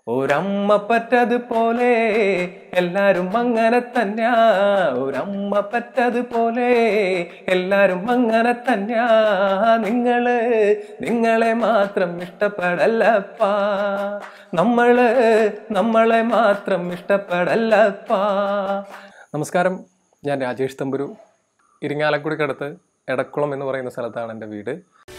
ഒരമ്മ പറ്റതുപോലെ എല്ലാരും അങ്ങനെ തന്നെയാ ഒരമ്മ പറ്റതുപോലെ എല്ലാരും അങ്ങനെ തന്നെയാ നിങ്ങള് നിങ്ങളെ മാത്രം ഇഷ്ടപ്പെടല്ലപ്പാ നമ്മള് നമ്മളെ മാത്രം ഇഷ്ടപ്പെടല്ലപ്പാ നമസ്കാരം ഞാൻ രാജേഷ് തമ്പുരു ഇരിങ്ങാലക്കുടിക്കടുത്ത് എടക്കുളം എന്ന് പറയുന്ന സ്ഥലത്താണ് എൻ്റെ വീട്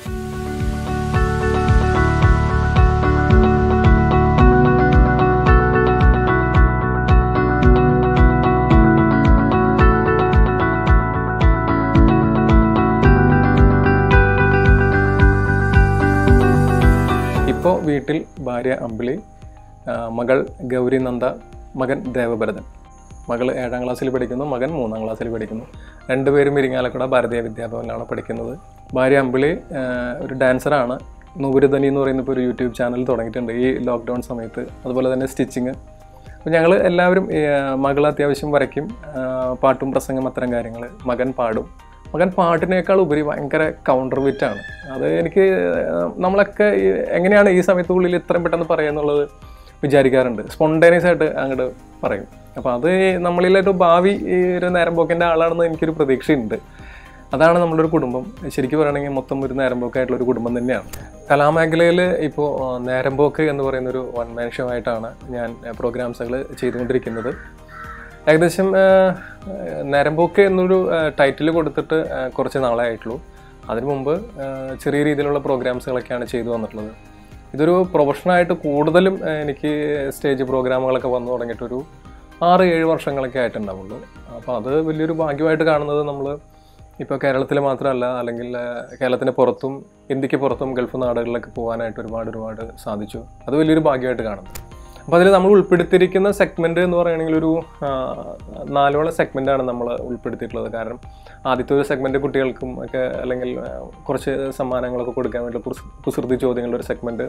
ഇപ്പോൾ വീട്ടിൽ ഭാര്യ അമ്പിളി ആ, മകൾ ഗൗരി നന്ദ മകൻ ദേവഭരതൻ മകൾ ഏഴാം ക്ലാസ്സിൽ പഠിക്കുന്നു മകൻ മൂന്നാം ക്ലാസ്സിൽ പഠിക്കുന്നു രണ്ടുപേരും ഇരിങ്ങാലക്കുട ഭാരതീയ വിദ്യാഭവനിലാണ് പഠിക്കുന്നത് ഭാര്യ അമ്പിളി ആ, ഒരു ഡാൻസറാണ് നൂപുരധനി എന്ന് പറയുന്ന ഇപ്പോൾ ഒരു യൂട്യൂബ് ചാനൽ തുടങ്ങിയിട്ടുണ്ട് ഈ ലോക്ക്ഡൗൺ സമയത്ത് അതുപോലെ തന്നെ സ്റ്റിച്ചിങ് അപ്പോൾ ഞങ്ങൾ എല്ലാവരും ഈ, ആ, മകൾ അത്യാവശ്യം വരയ്ക്കും ആ, പാട്ടും പ്രസംഗം അത്തരം കാര്യങ്ങൾ മകൻ പാടും മകൻ പാട്ടിനേക്കാൾ ഉപരി ഭയങ്കര കൗണ്ടർ ബിറ്റാണ് അത് എനിക്ക് ആ, നമ്മളൊക്കെ ഈ എങ്ങനെയാണ് ഈ സമയത്തുള്ളിൽ ഇത്രയും പെട്ടെന്ന് പറയുക എന്നുള്ളത് വിചാരിക്കാറുണ്ട് സ്പോണ്ടേനിയസ് ആയിട്ട് അങ്ങോട്ട് പറയും അപ്പോൾ അത് നമ്മളിലൊരു ഭാവി ഈ ഒരു നേരം പോക്കിൻ്റെ ആളാണെന്ന് എനിക്കൊരു പ്രതീക്ഷയുണ്ട് അതാണ് നമ്മുടെ ഒരു കുടുംബം ശരിക്കും പറയുകയാണെങ്കിൽ മൊത്തം ഒരു നേരമ്പോക്കായിട്ടുള്ള ഒരു കുടുംബം തന്നെയാണ് കലാമേഖലയിൽ ഇപ്പോൾ നേരമ്പോക്ക് എന്ന് പറയുന്ന ഒരു വൺ മാൻ ഷോ ആയിട്ടാണ് ഞാൻ പ്രോഗ്രാംസുകൾ ചെയ്തുകൊണ്ടിരിക്കുന്നത് ഏകദേശം ആ, നേരമ്പോക്ക് എന്നൊരു ടൈറ്റിൽ കൊടുത്തിട്ട് ആ, കുറച്ച് നാളെ ആയിട്ടുള്ളൂ അതിനു മുമ്പ് ആ, ചെറിയ രീതിയിലുള്ള പ്രോഗ്രാംസുകളൊക്കെയാണ് ചെയ്തു വന്നിട്ടുള്ളത് ഇതൊരു പ്രൊഫഷണലായിട്ട് കൂടുതലും ആ, എനിക്ക് സ്റ്റേജ് പ്രോഗ്രാമുകളൊക്കെ വന്നു തുടങ്ങിയിട്ടൊരു ആറ് ഏഴ് വർഷങ്ങളൊക്കെ ആയിട്ടുണ്ടാവുള്ളൂ അപ്പോൾ അത് വലിയൊരു ഭാഗ്യമായിട്ട് കാണുന്നത് നമ്മൾ ഇപ്പോൾ കേരളത്തിൽ മാത്രമല്ല അല്ലെങ്കിൽ ആ, കേരളത്തിന് പുറത്തും ഇന്ത്യക്ക് പുറത്തും ഗൾഫ് നാടുകളിലൊക്കെ പോകാനായിട്ട് ഒരുപാട് ഒരുപാട് സാധിച്ചു അത് വലിയൊരു ഭാഗ്യമായിട്ട് കാണുന്നു അപ്പോൾ അതിൽ നമ്മൾ ഉൾപ്പെടുത്തിയിരിക്കുന്ന സെഗ്മെൻറ്റ് എന്ന് പറയുകയാണെങ്കിൽ ഒരു ആ, നാലോളം സെഗ്മെൻറ്റാണ് നമ്മൾ ഉൾപ്പെടുത്തിയിട്ടുള്ളത് കാരണം ആദ്യത്തെ ഒരു സെഗ്മെൻറ്റ് കുട്ടികൾക്കും ഒക്കെ അല്ലെങ്കിൽ ആ, കുറച്ച് സമ്മാനങ്ങളൊക്കെ കൊടുക്കാൻ വേണ്ടി കുസ്- കുസൃതി ചോദ്യങ്ങളുടെ ഒരു സെഗ്മെൻറ്റ്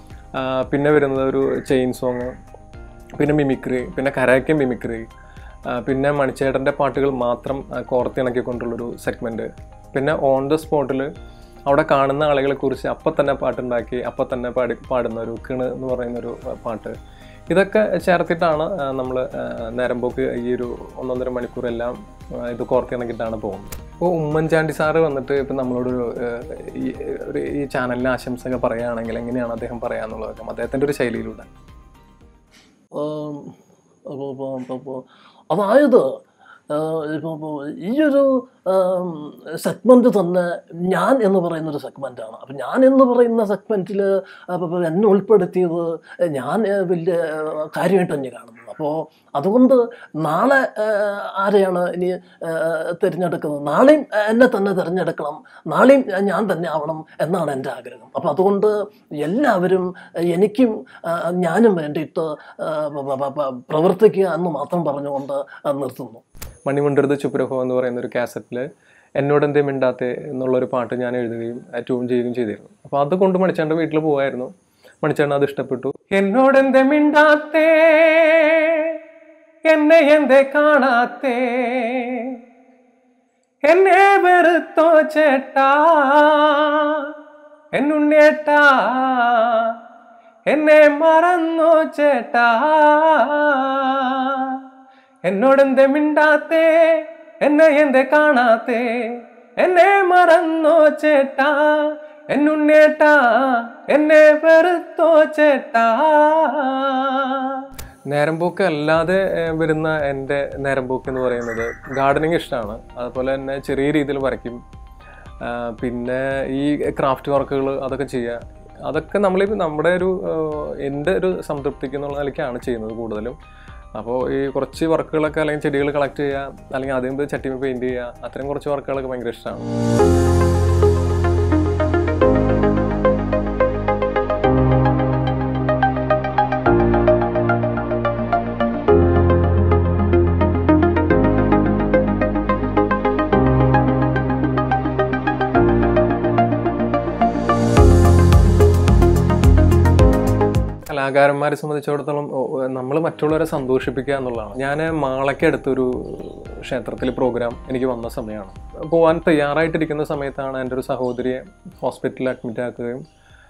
പിന്നെ വരുന്നത് ഒരു ചെയിൻ സോങ് പിന്നെ മിമിക്രി പിന്നെ കരാക്കെ മിമിക്രി ആ, പിന്നെ മണിച്ചേട്ടൻ്റെ പാട്ടുകൾ മാത്രം ആ, കോർത്തിണക്കിക്കൊണ്ടുള്ളൊരു സെഗ്മെൻറ്റ് പിന്നെ ഓൺ ദ സ്പോട്ടിൽ അവിടെ കാണുന്ന ആളുകളെ കുറിച്ച് അപ്പം തന്നെ പാട്ടുണ്ടാക്കി അപ്പം തന്നെ പാടി പാടുന്ന ഒരു കിണ് എന്ന് പറയുന്നൊരു ആ, പാട്ട് ഇതൊക്കെ ചേർത്തിട്ടാണ് നമ്മൾ നേരമ്പോക്ക് ഈ ഒരു ഒന്നൊന്നര മണിക്കൂറെല്ലാം ആ, ഇത് കോർത്തിണക്കിയിട്ടാണ് പോകുന്നത് ഇപ്പോൾ ഉമ്മൻചാണ്ടി സാറ് വന്നിട്ട് ഇപ്പം നമ്മളോടൊരു ആ, ഈ ഒരു ഈ ചാനലിന് ആശംസകൾ പറയുകയാണെങ്കിൽ എങ്ങനെയാണ് അദ്ദേഹം പറയാന്നുള്ളതൊക്കെ അദ്ദേഹത്തിൻ്റെ ഒരു ശൈലിയിലൂടെ ആം, അപ്പൊ- അപ്പൊ- അപ്പൊ- അപ്പൊ അതായത് ഇപ്പോൾ ഈ ഒരു സെഗ്മെൻറ്റ് തന്നെ ഞാൻ എന്ന് പറയുന്ന ഒരു സെഗ്മെൻറ്റാണ് അപ്പം ഞാൻ എന്ന് പറയുന്ന സെഗ്മെൻറ്റിൽ എന്നെ ഉൾപ്പെടുത്തിയത് ഞാൻ ഏ, വലിയ ഏ, കാര്യമായിട്ട് തന്നെ കാണുന്നത് അപ്പോൾ അതുകൊണ്ട് നാളെ ഏ, ആരെയാണ് ഇനി ഏ, തിരഞ്ഞെടുക്കുന്നത് നാളെയും എന്നെ തന്നെ തിരഞ്ഞെടുക്കണം നാളെയും ഞാൻ തന്നെ ആവണം എന്നാണ് എൻ്റെ ആഗ്രഹം അപ്പോൾ അതുകൊണ്ട് എല്ലാവരും എനിക്കും ആ, ഞാനും വേണ്ടിയിട്ട് ആ, പ- പ- പ- പ്രവർത്തിക്കുക എന്ന് മാത്രം പറഞ്ഞുകൊണ്ട് ആ, നിർത്തുന്നു മണിമുണ്ടരുത് ചുപ്രഹോ എന്ന് പറയുന്ന ഒരു കാസറ്റിൽ എന്നോട് എന്തേ മിണ്ടാത്തെ എന്നുള്ളൊരു പാട്ട് ഞാൻ എഴുതുകയും ട്യൂൺ ചെയ്യുകയും ചെയ്തിരുന്നു അപ്പോൾ അത് കൊണ്ട് മണിച്ചാണ്ട് വീട്ടിൽ പോവായിരുന്നു മണിച്ചാണ്ട് അത് ഇഷ്ടപ്പെട്ടു എന്നോട് എന്തേ മിണ്ടാത്തേ എന്നെ എന്തേ കാണാത്തേ എന്നെ വെറുത്തോ ചേട്ടാ എന്നുണ്ണേട്ടാ എന്നെ മറന്നോ ചേട്ടാ എന്നോടെന്തേ മിണ്ടാത്തേ എന്നെ എന്തേ കാണാത്തേ എന്നെ മറന്നോ ചേട്ടാ എന്നുണ്ണേട്ടാ എന്നെ വെറുത്തോ ചേട്ടാ നേരമ്പോക്ക് അല്ലാതെ ഏഹ്, വരുന്ന എൻ്റെ നേരമ്പോക്ക് എന്ന് പറയുന്നത് ഗാർഡനിങ് ഇഷ്ടമാണ് അതുപോലെ തന്നെ ചെറിയ രീതിയിൽ വരയ്ക്കും ആ, പിന്നെ ഈ ക്രാഫ്റ്റ് വർക്കുകൾ അതൊക്കെ ചെയ്യുക അതൊക്കെ നമ്മൾ നമ്മുടെ ഒരു ഏഹ്, എൻ്റെ ഒരു സംതൃപ്തിക്ക് എന്നുള്ള നിലയ്ക്കാണ് ചെയ്യുന്നത് കൂടുതലും അപ്പോൾ ഈ കുറച്ച് വർക്കുകളൊക്കെ അല്ലെങ്കിൽ ചെടികൾ കളക്ട് ചെയ്യുക അല്ലെങ്കിൽ ആദ്യം പോയി ചട്ടിമ പെയിൻറ് ചെയ്യുക അത്തരം കുറച്ച് വർക്കുകളൊക്കെ ഭയങ്കര ഇഷ്ടമാണ് കലാകാരന്മാരെ സംബന്ധിച്ചിടത്തോളം നമ്മൾ മറ്റുള്ളവരെ സന്തോഷിപ്പിക്കുക എന്നുള്ളതാണ് ഞാൻ മാളയ്ക്കടുത്തൊരു ക്ഷേത്രത്തിൽ പ്രോഗ്രാം എനിക്ക് വന്ന സമയമാണ് പോകാൻ തയ്യാറായിട്ടിരിക്കുന്ന സമയത്താണ് എൻ്റെ ഒരു സഹോദരിയെ ഹോസ്പിറ്റലിൽ അഡ്മിറ്റ് ആക്കുകയും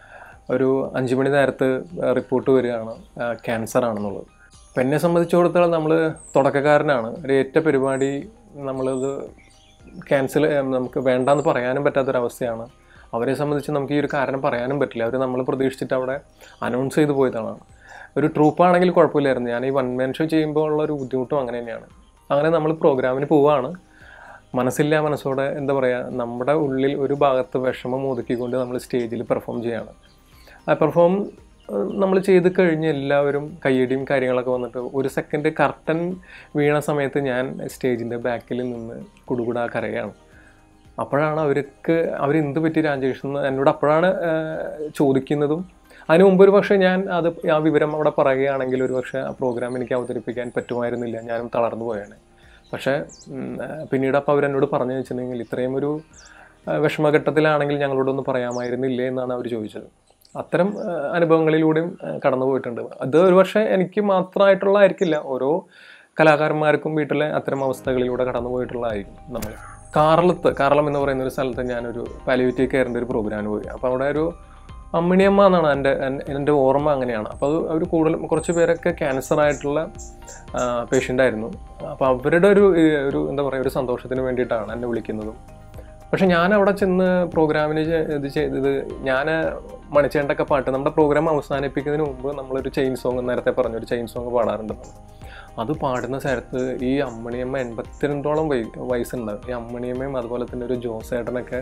ഒരു അഞ്ച് മണി നേരത്ത് റിപ്പോർട്ട് വരികയാണ് ക്യാൻസർ ആണെന്നുള്ളത് അപ്പം എന്നെ സംബന്ധിച്ചിടത്തോളം നമ്മൾ തുടക്കക്കാരനാണ് ഒരു ഏറ്റ പരിപാടി നമ്മളത് ക്യാൻസൽ നമുക്ക് വേണ്ടാന്ന് പറയാനും പറ്റാത്തൊരവസ്ഥയാണ് അവരെ സംബന്ധിച്ച് നമുക്ക് ഈ ഒരു കാരണം പറയാനും പറ്റില്ല അവർ നമ്മൾ പ്രതീക്ഷിച്ചിട്ട് അവിടെ അനൗൺസ് ചെയ്ത് പോയതാണ് ഒരു ട്രൂപ്പാണെങ്കിൽ കുഴപ്പമില്ലായിരുന്നു ഞാൻ ഈ വൺ മാൻ ഷോ ചെയ്യുമ്പോൾ ഉള്ള ഒരു ബുദ്ധിമുട്ടും അങ്ങനെ തന്നെയാണ് അങ്ങനെ നമ്മൾ പ്രോഗ്രാമിന് പോവാണ് മനസ്സില്ല മനസ്സോടെ എന്താ പറയുക നമ്മുടെ ഉള്ളിൽ ഒരു ഭാഗത്ത് വിഷമം ഒതുക്കിക്കൊണ്ട് നമ്മൾ സ്റ്റേജിൽ പെർഫോം ചെയ്യാണ് ആ പെർഫോം നമ്മൾ ചെയ്ത് കഴിഞ്ഞ് എല്ലാവരും കയ്യടിയും കാര്യങ്ങളൊക്കെ വന്നിട്ട് ഒരു സെക്കൻഡ് കർട്ടൻ വീണ സമയത്ത് ഞാൻ സ്റ്റേജിൻ്റെ ബാക്കിൽ നിന്ന് കുടുകുടാ കരയാണ് അപ്പോഴാണ് അവർക്ക് അവരെന്ത് പറ്റി രാജേഷ് എന്ന് എന്നോട് അപ്പോഴാണ് ആ, ചോദിക്കുന്നതും അതിന് മുമ്പ് ഒരു പക്ഷേ ഞാൻ അത് ആ വിവരം അവിടെ പറയുകയാണെങ്കിൽ ഒരു പക്ഷേ ആ പ്രോഗ്രാം എനിക്ക് അവതരിപ്പിക്കാൻ പറ്റുമായിരുന്നില്ല ഞാനും തളർന്നു പോയാണ് പക്ഷേ ഉം, ആ, പിന്നീട് അപ്പോൾ അവരെന്നോട് പറഞ്ഞു വെച്ചിട്ടുണ്ടെങ്കിൽ ഇത്രയും ഒരു ആ, വിഷമഘട്ടത്തിലാണെങ്കിൽ ഞങ്ങളോടൊന്ന് പറയാമായിരുന്നില്ലേ എന്നാണ് അവർ ചോദിച്ചത് അത്തരം ആ, അനുഭവങ്ങളിലൂടെയും ആ, കടന്നു പോയിട്ടുണ്ട് അത് ഒരു പക്ഷേ എനിക്ക് മാത്രമായിട്ടുള്ളതായിരിക്കില്ല ഓരോ കലാകാരന്മാർക്കും വീട്ടിലെ അത്തരം അവസ്ഥകളിലൂടെ കടന്നു പോയിട്ടുള്ളതായിരിക്കും നമ്മൾ കാറളത്ത് കാറളം എന്ന് പറയുന്ന ഒരു സ്ഥലത്ത് ഞാനൊരു പാലിയേറ്റീവ് കെയറിൻ്റെ ഒരു പ്രോഗ്രാമിന് പോയി അപ്പോൾ അവിടെ ഒരു അമ്മിണിയമ്മ എന്നാണ് എൻ്റെ എൻ- എൻ്റെ ഓർമ്മ അങ്ങനെയാണ് അപ്പോൾ അത് അവർ കൂടുതലും കുറച്ച് പേരൊക്കെ ക്യാൻസർ ആയിട്ടുള്ള പേഷ്യൻ്റ് ആയിരുന്നു അപ്പോൾ അവരുടെ ഒരു ഈ ഒരു എന്താ പറയുക ഒരു സന്തോഷത്തിന് വേണ്ടിയിട്ടാണ് എന്നെ വിളിക്കുന്നതും പക്ഷെ ഞാൻ അവിടെ ചെന്ന് പ്രോഗ്രാമിന് ചെ- ഇത് ചെയ്തത് ഞാൻ മണിച്ചേണ്ടൊക്കെ പാട്ട് നമ്മുടെ പ്രോഗ്രാം അവസാനിപ്പിക്കുന്നതിന് മുമ്പ് നമ്മളൊരു ചെയിൻ സോങ് നേരത്തെ പറഞ്ഞു ഒരു ചെയിൻ സോങ് പാടാറുണ്ടെന്ന് അത് പാടുന്ന സ്ഥലത്ത് ഈ അമ്മണിയമ്മ എൺപത്തിരണ്ടോളം വയ വയസ്സുണ്ട് ഈ അമ്മണിയമ്മയും അതുപോലെ തന്നെ ഒരു ജോസേട്ടനൊക്കെ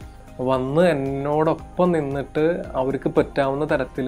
വന്ന് എന്നോടൊപ്പം നിന്നിട്ട് അവർക്ക് പറ്റാവുന്ന തരത്തിൽ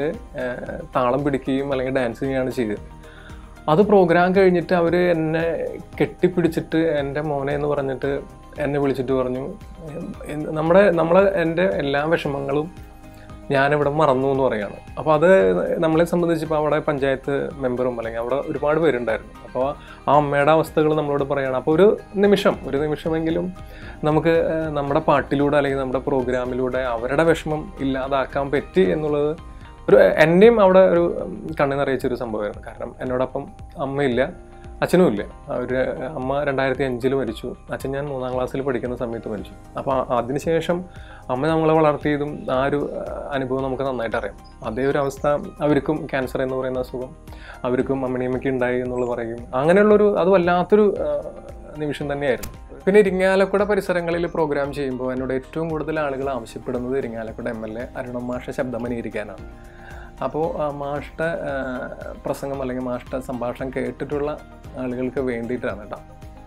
താളം പിടിക്കുകയും അല്ലെങ്കിൽ ഡാൻസ് ചെയ്യുകയാണ് ചെയ്തത് അത് പ്രോഗ്രാം കഴിഞ്ഞിട്ട് അവർ എന്നെ കെട്ടിപ്പിടിച്ചിട്ട് എൻ്റെ മോനെ എന്ന് പറഞ്ഞിട്ട് എന്നെ വിളിച്ചിട്ട് പറഞ്ഞു "എന്ത് നമ്മുടെ നമ്മളെ എൻ്റെ എല്ലാ വിഷമങ്ങളും ഞാനിവിടെ മറന്നു എന്ന് പറയാണ് അപ്പോൾ അത് നമ്മളെ സംബന്ധിച്ചിപ്പോൾ അവിടെ പഞ്ചായത്ത് മെമ്പറും അല്ലെങ്കിൽ അവിടെ ഒരുപാട് പേരുണ്ടായിരുന്നു അപ്പോൾ ആ അമ്മയുടെ അവസ്ഥകൾ നമ്മളോട് പറയണം അപ്പോൾ ഒരു നിമിഷം ഒരു നിമിഷമെങ്കിലും നമുക്ക് ഏഹ്, നമ്മുടെ പാട്ടിലൂടെ അല്ലെങ്കിൽ നമ്മുടെ പ്രോഗ്രാമിലൂടെ അവരുടെ വിഷമം ഇല്ലാതാക്കാൻ പറ്റി എന്നുള്ളത് ഒരു എന്നെയും അവിടെ ഒരു ഉം, കണ്ണ് നിറയിച്ചൊരു സംഭവമായിരുന്നു കാരണം എന്നോടൊപ്പം അമ്മയില്ല അച്ഛനും ഇല്ല അവർ അമ്മ രണ്ടായിരത്തി അഞ്ചിൽ മരിച്ചു അച്ഛൻ ഞാൻ മൂന്നാം ക്ലാസ്സിൽ പഠിക്കുന്ന സമയത്ത് മരിച്ചു അപ്പോൾ അതിനുശേഷം അമ്മ നമ്മളെ വളർത്തിയതും ആ ഒരു ആ, അനുഭവം നമുക്ക് നന്നായിട്ട് അറിയാം അതേ ഒരു അവസ്ഥ അവർക്കും ക്യാൻസർ എന്ന് പറയുന്ന അസുഖം അവർക്കും അമ്മണിയമ്മയ്ക്ക് ഉണ്ടായി എന്നുള്ളത് പറയും അങ്ങനെയുള്ളൊരു അത് വല്ലാത്തൊരു ആ, നിമിഷം തന്നെയായിരുന്നു പിന്നെ ഇരിങ്ങാലക്കുട പരിസരങ്ങളിൽ പ്രോഗ്രാം ചെയ്യുമ്പോൾ എന്നോട് ഏറ്റവും കൂടുതൽ ആളുകൾ ആവശ്യപ്പെടുന്നത് Irinjalakuda M L A Arunan മാഷ ശബ്ദമനുകരിക്കാനാണ് അപ്പോൾ മാഷ്ട പ്രസംഗം അല്ലെങ്കിൽ മാഷ്ട സംഭാഷണം കേട്ടിട്ടുള്ള ആളുകൾക്ക് വേണ്ടിയിട്ടാണ് കേട്ടോ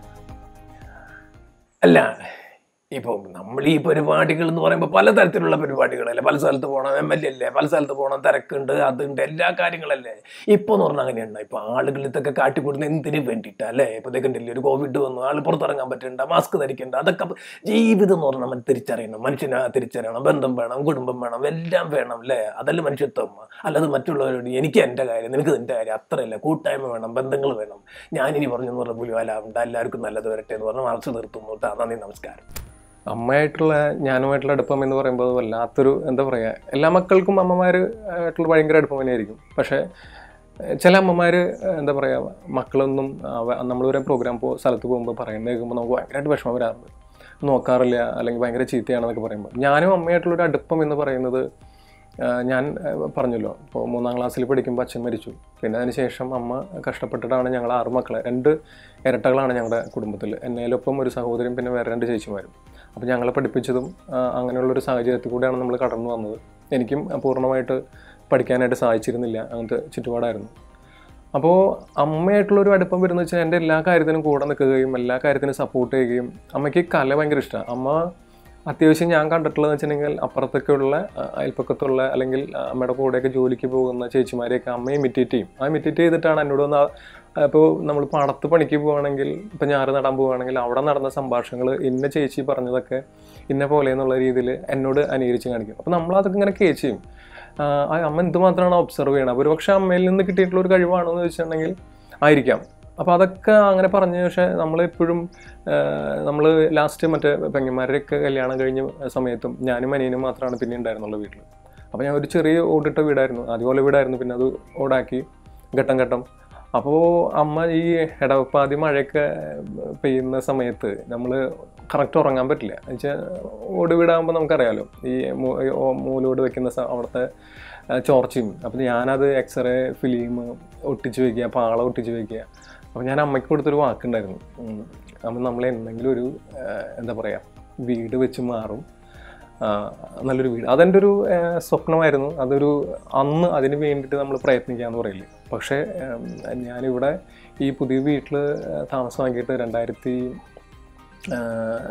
അല്ല ഇപ്പോൾ നമ്മൾ ഈ പരിപാടികൾ എന്ന് പറയുമ്പോൾ പലതരത്തിലുള്ള പരിപാടികളല്ലേ പല സ്ഥലത്ത് പോകണം എം എൽ എ അല്ലേ പല സ്ഥലത്ത് പോകണം തിരക്കുണ്ട് അതുണ്ട് എല്ലാ കാര്യങ്ങളല്ലേ ഇപ്പോൾ എന്ന് പറഞ്ഞാൽ അങ്ങനെയുണ്ട് ഇപ്പോൾ ആളുകൾ ഇതൊക്കെ കാട്ടിക്കൂടുന്ന എന്തിനു വേണ്ടിയിട്ടാ അല്ലേ ഇപ്പോൾ ഇതൊക്കെ ഒരു കോവിഡ് വന്നു ആൾ പുറത്തിറങ്ങാൻ പറ്റണ്ട മാസ്ക് ധരിക്കണ്ട അതൊക്കെ ഇപ്പൊ ജീവിതം എന്ന് പറഞ്ഞാൽ നമ്മൾ തിരിച്ചറിയണം മനുഷ്യനെ തിരിച്ചറിയണം ബന്ധം വേണം കുടുംബം വേണം എല്ലാം വേണം അല്ലേ അതല്ല മനുഷ്യത്വം അല്ലാതെ മറ്റുള്ളവരോട് എനിക്ക് എൻ്റെ കാര്യം നിനക്ക് നിൻ്റെ കാര്യം അത്രയല്ല കൂട്ടായ്മ വേണം ബന്ധങ്ങൾ വേണം ഞാനിനി പറഞ്ഞെന്ന് പറഞ്ഞ പുലിവാലാവണ്ട എല്ലാവർക്കും നല്ലത് വരട്ടെ എന്ന് പറഞ്ഞ് മറച്ചു നിർത്തുന്നു ട്ടാ. നന്ദി നമസ്കാരം അമ്മയായിട്ടുള്ള ഞാനുമായിട്ടുള്ള അടുപ്പം എന്ന് പറയുമ്പോൾ അത് വല്ലാത്തൊരു എന്താ പറയുക എല്ലാ മക്കൾക്കും അമ്മമാർ ആയിട്ടുള്ള ഭയങ്കര അടുപ്പം തന്നെയായിരിക്കും പക്ഷേ ഏഹ്, ചില അമ്മമാർ എന്താ പറയുക മക്കളൊന്നും അവ- നമ്മളൊരു പ്രോഗ്രാം പോ സ്ഥലത്ത് പോകുമ്പോൾ പറയുന്നത് കേൾക്കുമ്പോൾ നമുക്ക് ഭയങ്കരമായിട്ട് വിഷമം വരാറുണ്ട് നോക്കാറില്ല അല്ലെങ്കിൽ ഭയങ്കര ചീത്തയാണെന്നൊക്കെ പറയുമ്പോൾ ഞാനും അമ്മയായിട്ടുള്ളൊരു അടുപ്പം എന്ന് പറയുന്നത് ആഹ്, ഞാൻ ആഹ്, പറഞ്ഞല്ലോ ഇപ്പോൾ മൂന്നാം ക്ലാസ്സിൽ പഠിക്കുമ്പോൾ അച്ഛൻ മരിച്ചു പിന്നെ അതിന് ശേഷം അമ്മ കഷ്ടപ്പെട്ടിട്ടാണ് ഞങ്ങൾ ആറ് മക്കളെ രണ്ട് ഇരട്ടകളാണ് ഞങ്ങളുടെ കുടുംബത്തിൽ എന്നേലൊപ്പം ഒരു സഹോദരിയും പിന്നെ വേറെ രണ്ട് ചേച്ചിമാരും അപ്പോൾ ഞങ്ങളെ പഠിപ്പിച്ചതും ആ, അങ്ങനെയുള്ളൊരു സാഹചര്യത്തിൽ കൂടെയാണ് നമ്മൾ കടന്നു വന്നത് എനിക്കും പൂർണ്ണമായിട്ട് പഠിക്കാനായിട്ട് സാധിച്ചിരുന്നില്ല അങ്ങനത്തെ ചുറ്റുപാടായിരുന്നു അപ്പോൾ അമ്മയായിട്ടുള്ളൊരു അടുപ്പം വരുന്നത് വെച്ചാൽ എൻ്റെ എല്ലാ കാര്യത്തിനും കൂടെ നിൽക്കുകയും എല്ലാ കാര്യത്തിനും സപ്പോർട്ട് ചെയ്യുകയും അമ്മയ്ക്ക് കല ഭയങ്കര ഇഷ്ടമാണ് അമ്മ അത്യാവശ്യം ഞാൻ കണ്ടിട്ടുള്ളതെന്ന് വെച്ചിട്ടുണ്ടെങ്കിൽ അപ്പുറത്തൊക്കെയുള്ള ആ, അയൽപ്പക്കത്തുള്ള അല്ലെങ്കിൽ ആ, അമ്മയുടെ കൂടെയൊക്കെ ജോലിക്ക് പോകുന്ന ചേച്ചിമാരെയൊക്കെ അമ്മ ഇമിറ്റേറ്റ് ചെയ്യും ആ ഇമിറ്റേറ്റ് ചെയ്തിട്ടാണ് എന്നോട് വന്ന് ഇപ്പോൾ നമ്മൾ പാടത്ത് പണിക്ക് പോവുകയാണെങ്കിൽ ഇപ്പം ഞാറ് നടാൻ പോവുകയാണെങ്കിൽ അവിടെ നടന്ന സംഭാഷണങ്ങൾ ഇന്ന ചേച്ചി പറഞ്ഞതൊക്കെ ഇന്ന പോലെ എന്നുള്ള രീതിയിൽ എന്നോട് അനുകരിച്ച് കാണിക്കും അപ്പോൾ നമ്മൾ അതൊക്കെ ഇങ്ങനെ കേച്ച് ചെയ്യും ആ, ആ അമ്മ എന്തുമാത്രമാണ് ഒബ്സർവ് ചെയ്യണത് ഒരു പക്ഷേ അമ്മയിൽ നിന്ന് കിട്ടിയിട്ടുള്ള ഒരു കഴിവാണോ എന്ന് വെച്ചിട്ടുണ്ടെങ്കിൽ ആയിരിക്കാം അപ്പോൾ അതൊക്കെ അങ്ങനെ പറഞ്ഞു പക്ഷേ നമ്മളെപ്പോഴും നമ്മൾ ലാസ്റ്റ് മറ്റേ പെങ്ങന്മാരുടെയൊക്കെ കല്യാണം കഴിഞ്ഞ സമയത്തും ഞാനും അനിയനും മാത്രമാണ് പിന്നെ ഉണ്ടായിരുന്നുള്ളൂ വീട്ടിൽ അപ്പോൾ ഞാൻ ഒരു ചെറിയ ഓടിട്ട വീടായിരുന്നു ആദ്യം ഓല വീടായിരുന്നു പിന്നെ അത് ഓടാക്കി ഘട്ടം ഘട്ടം അപ്പോൾ അമ്മ ഈ ഇടവപ്പാതി മഴയൊക്കെ പെയ്യുന്ന സമയത്ത് നമ്മൾ കറക്റ്റ് ഉറങ്ങാൻ പറ്റില്ല എന്നുവെച്ചാൽ ഓട് വീടാകുമ്പോൾ നമുക്കറിയാലോ ഈ മൂ- ഈ ഓ- മൂലോട് വെക്കുന്ന സ- അവിടുത്തെ ആ, ചോർച്ചയും അപ്പോൾ ഞാനത് എക്സ്റേ ഫിലിം ഒട്ടിച്ച് വയ്ക്കുക പാള ഒട്ടിച്ച് വയ്ക്കുക അപ്പോൾ ഞാൻ അമ്മയ്ക്ക് കൊടുത്തൊരു വാക്കുണ്ടായിരുന്നു ഉം. അപ്പം നമ്മൾ എന്തെങ്കിലും ഒരു ആ, എന്താ പറയുക വീട് വെച്ച് മാറും ആ, നല്ലൊരു വീട് അതെൻ്റെ ഒരു ആ, സ്വപ്നമായിരുന്നു അതൊരു അന്ന് അതിന് വേണ്ടിയിട്ട് നമ്മൾ പ്രയത്നിക്കാന്ന് പറയില്ലേ പക്ഷേ ഉം, ഞാനിവിടെ ഈ പുതിയ വീട്ടിൽ താമസമാക്കിയിട്ട് രണ്ടായിരത്തി ആ,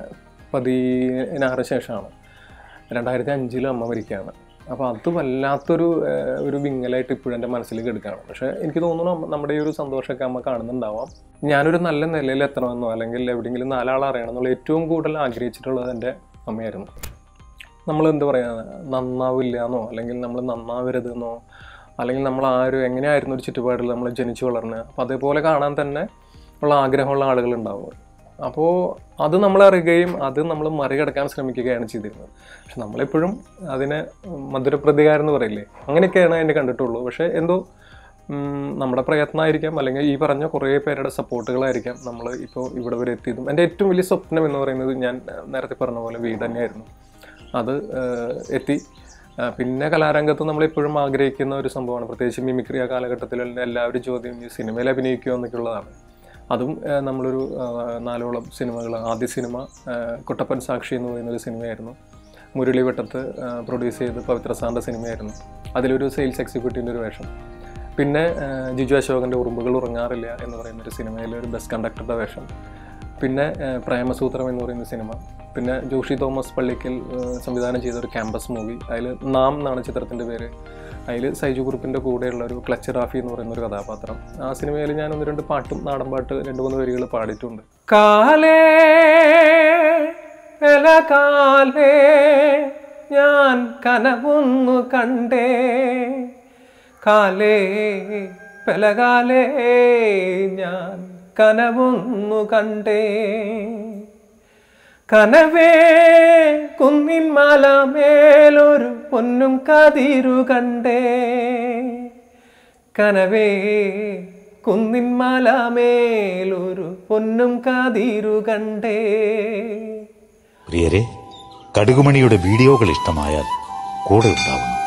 പതിനാറ് ശേഷമാണ് രണ്ടായിരത്തി അഞ്ചിൽ അമ്മ മരിക്കുകയാണ് അപ്പോൾ അത് വല്ലാത്തൊരു ആ, ഒരു വിങ്ങലായിട്ട് ഇപ്പോഴും എൻ്റെ മനസ്സിൽ കിടക്കുകയാണ് പക്ഷേ എനിക്ക് തോന്നുന്നു നമ്മ- നമ്മുടെ ഈ ഒരു സന്തോഷമൊക്കെ അമ്മ കാണുന്നുണ്ടാവാം ഞാനൊരു നല്ല നിലയിൽ എത്തണമെന്നോ അല്ലെങ്കിൽ എവിടെയെങ്കിലും നാലാൾ അറിയണമെന്നുള്ള ഏറ്റവും കൂടുതൽ ആഗ്രഹിച്ചിട്ടുള്ളത് എൻ്റെ അമ്മയായിരുന്നു നമ്മൾ എന്താ പറയുക നന്നാവില്ല എന്നോ അല്ലെങ്കിൽ നമ്മൾ നന്നാവരുതെന്നോ അല്ലെങ്കിൽ നമ്മൾ ആരും എങ്ങനെയായിരുന്നു ഒരു ചുറ്റുപാടിൽ നമ്മൾ ജനിച്ചു വളർന്നത് അപ്പോൾ അതേപോലെ കാണാൻ തന്നെ ഉള്ള ആഗ്രഹമുള്ള ആളുകളുണ്ടാവും അപ്പോൾ അത് നമ്മൾ അറിയുകയും അത് നമ്മൾ മറികടക്കാൻ ശ്രമിക്കുകയാണ് ചെയ്തിരുന്നത് പക്ഷെ നമ്മളെപ്പോഴും അതിനെ മധുരപ്രതികാരം എന്ന് പറയില്ലേ അങ്ങനെയൊക്കെയാണ് അതിനെ കണ്ടിട്ടുള്ളൂ പക്ഷേ എന്തോ ഉം, നമ്മുടെ പ്രയത്നമായിരിക്കാം അല്ലെങ്കിൽ ഈ പറഞ്ഞ കുറേ പേരുടെ സപ്പോർട്ടുകളായിരിക്കാം നമ്മൾ ഇപ്പോൾ ഇവിടെ വരെ എത്തിയതും എൻ്റെ ഏറ്റവും വലിയ സ്വപ്നം എന്ന് പറയുന്നത് ഞാൻ ഏഹ്, നേരത്തെ പറഞ്ഞ പോലെ വീട് തന്നെയായിരുന്നു അത് ഏഹ്, എത്തി ആ, പിന്നെ കലാരംഗത്ത് നമ്മൾ എപ്പോഴും ആഗ്രഹിക്കുന്ന ഒരു സംഭവമാണ് പ്രത്യേകിച്ച് മിമിക്രി ആ കാലഘട്ടത്തിൽ എല്ലാവരും ചോദ്യം ഈ സിനിമയിൽ അഭിനയിക്കുക എന്നൊക്കെ ഉള്ളതാണ് അതും ഏഹ്, നമ്മളൊരു ആഹ്, നാലോളം സിനിമകൾ ആദ്യ സിനിമ ആഹ്, കുട്ടപ്പൻ സാക്ഷി എന്ന് പറയുന്ന ഒരു സിനിമയായിരുന്നു മുരളി വട്ടത്ത് പ്രൊഡ്യൂസ് ചെയ്ത് പവിത്ര സാറിൻ്റെ സിനിമയായിരുന്നു അതിലൊരു സെയിൽസ് എക്സിക്യൂട്ടീവിൻ്റെ ഒരു വേഷം പിന്നെ ആഹ്, ജിജു അശോകൻ്റെ ഉറുമ്പുകൾ ഉറങ്ങാറില്ല എന്ന് പറയുന്ന ഒരു സിനിമയിൽ ഒരു ബസ് കണ്ടക്ടറുടെ വേഷം പിന്നെ ആഹ്, പ്രേമസൂത്രം എന്ന് പറയുന്ന സിനിമ പിന്നെ ജോഷി തോമസ് പള്ളിക്കൽ ആഹ്, സംവിധാനം ചെയ്ത ഒരു ക്യാമ്പസ് മൂവി അതിൽ നാം എന്നാണ് ചിത്രത്തിൻ്റെ പേര് അതിൽ സൈജു കുറുപ്പിൻ്റെ കൂടെയുള്ള ഒരു ക്ലച്ച് റാഫി എന്ന് പറയുന്ന ഒരു കഥാപാത്രം ആ സിനിമയിൽ ഞാൻ ഒന്ന് രണ്ട് പാട്ടും നാടൻ പാട്ട് രണ്ട് മൂന്ന് വരികൾ പാടിയിട്ടുണ്ട് കാലേ കാലേ ഞാൻ കനവൊന്നു കണ്ടേ കാലേ പെലകാലേ ഞാൻ കനവൊന്നു കണ്ടേ കനവേ കുന്നിന്മാല മേലൊരു പൊന്നും കതിരു കണ്ടേ കനവേ കുന്നിന്മാല മേലൊരു പൊന്നും കതിരു കണ്ടേ പ്രിയരെ കടുകുമണിയുടെ വീഡിയോകൾ ഇഷ്ടമായാൽ കൂടെ ഉണ്ടാവുന്നു